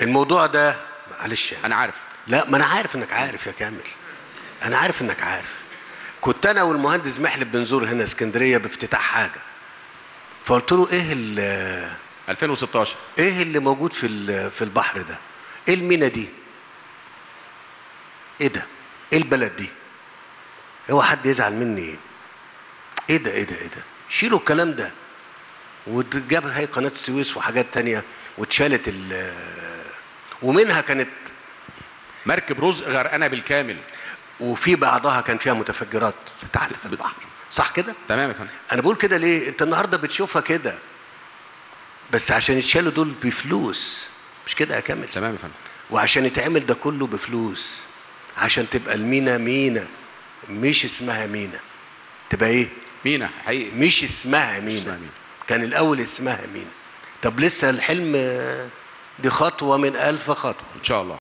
الموضوع ده معلش يعني. انا عارف لا ما انا عارف انك عارف يا كامل انا عارف انك عارف كنت انا والمهندس محلب بنزور هنا اسكندريه بافتتاح حاجه فقلت له ايه ال- 2016 ايه اللي موجود في ال- في البحر ده ايه المينا دي ايه ده ايه البلد دي هو حد يزعل مني ايه ده ايه ده ايه ده شيلوا الكلام ده وجاب هي قناه السويس وحاجات تانية واتشالت ال ومنها كانت مركب رزق غرقانه بالكامل وفي بعضها كان فيها متفجرات تحت في البحر صح كده تمام يا فندم انا بقول كده ليه انت النهارده بتشوفها كده بس عشان يتشالوا دول بفلوس مش كده يا كامل تمام يا فندم وعشان يتعمل ده كله بفلوس عشان تبقى المينا مينا مش اسمها مينا تبقى ايه مينا حقيقي مش اسمها مينا, اسمها مينا. كان الاول اسمها مينا طب لسه الحلم آه، دي خطوه من الف خطوه ان شاء الله